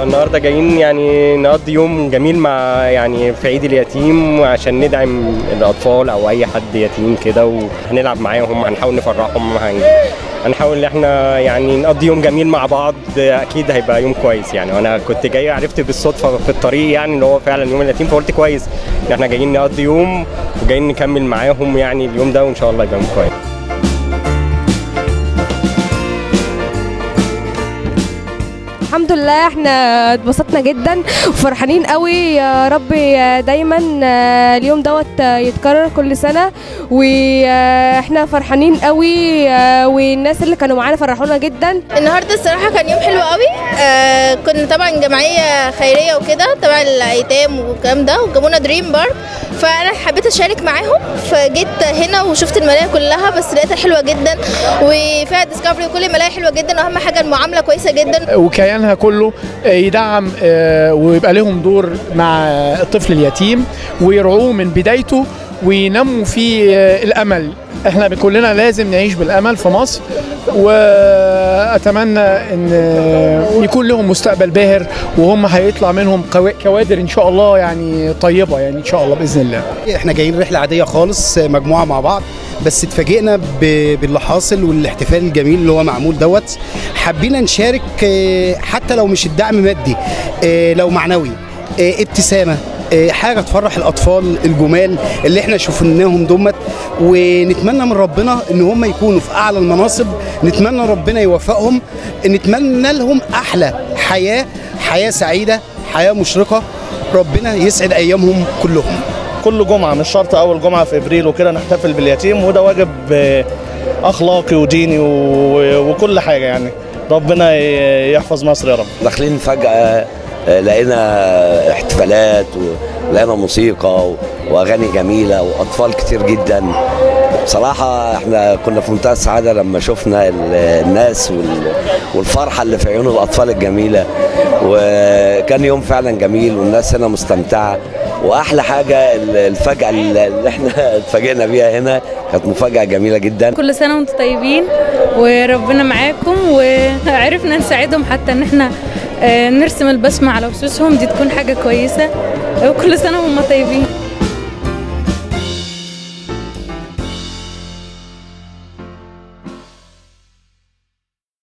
النهارده جايين يعني نقضي يوم جميل مع يعني في عيد اليتيم عشان ندعم الاطفال او اي حد يتيم كده وهنلعب معاهم هنحاول نفرحهم هن... هنحاول ان احنا يعني نقضي يوم جميل مع بعض اكيد هيبقى يوم كويس يعني وانا كنت جاي عرفت بالصدفه في الطريق يعني ان هو فعلا يوم اليتيم فقلت كويس ان احنا جايين نقضي يوم وجايين نكمل معاهم يعني اليوم ده وان شاء الله يبقى يوم كويس الحمد لله احنا اتبسطنا جدا وفرحانين قوي يا رب دايما اليوم دوت يتكرر كل سنه واحنا فرحانين قوي والناس اللي كانوا معانا فرحونا جدا النهارده الصراحه كان يوم حلو قوي آه كنا طبعا جمعيه خيريه وكده تبع الايتام والكلام ده وجابونا دريم بارك فانا حبيت اشارك معاهم فجيت هنا وشفت الملاهي كلها بس لقيتها حلوه جدا وفيها ديسكفري وكل الملاهي حلوه جدا واهم حاجه المعامله كويسه جدا وكيانها كله يدعم ويبقى لهم دور مع الطفل اليتيم ويرعوه من بدايته وينموا فيه الامل احنا كلنا لازم نعيش بالامل في مصر واتمنى ان يكون لهم مستقبل باهر وهم هيطلع منهم كوادر ان شاء الله يعني طيبه يعني ان شاء الله باذن الله احنا جايين رحله عاديه خالص مجموعه مع بعض بس اتفاجئنا باللي حاصل والاحتفال الجميل اللي هو معمول دوت حبينا نشارك حتى لو مش الدعم مادي لو معنوي ابتسامه حاجه تفرح الاطفال الجمال اللي احنا شفناهم دمت ونتمنى من ربنا ان هم يكونوا في اعلى المناصب نتمنى ربنا يوفقهم نتمنى لهم احلى حياه حياه سعيده حياه مشرقه ربنا يسعد ايامهم كلهم كل جمعه مش شرط اول جمعه في ابريل وكده نحتفل باليتيم وده واجب اخلاقي وديني وكل حاجه يعني ربنا يحفظ مصر يا رب داخلين فجاه لقينا احتفالات ولقينا موسيقى واغاني جميله واطفال كتير جدا بصراحه احنا كنا في منتهى السعاده لما شفنا الناس والفرحه اللي في عيون الاطفال الجميله وكان يوم فعلا جميل والناس هنا مستمتعه واحلى حاجه الفجأه اللي احنا اتفاجئنا بيها هنا كانت مفاجاه جميله جدا كل سنه وانتم طيبين وربنا معاكم وعرفنا نساعدهم حتى ان احنا نرسم البسمه على وشوشهم دي تكون حاجه كويسه وكل سنه وهم طيبين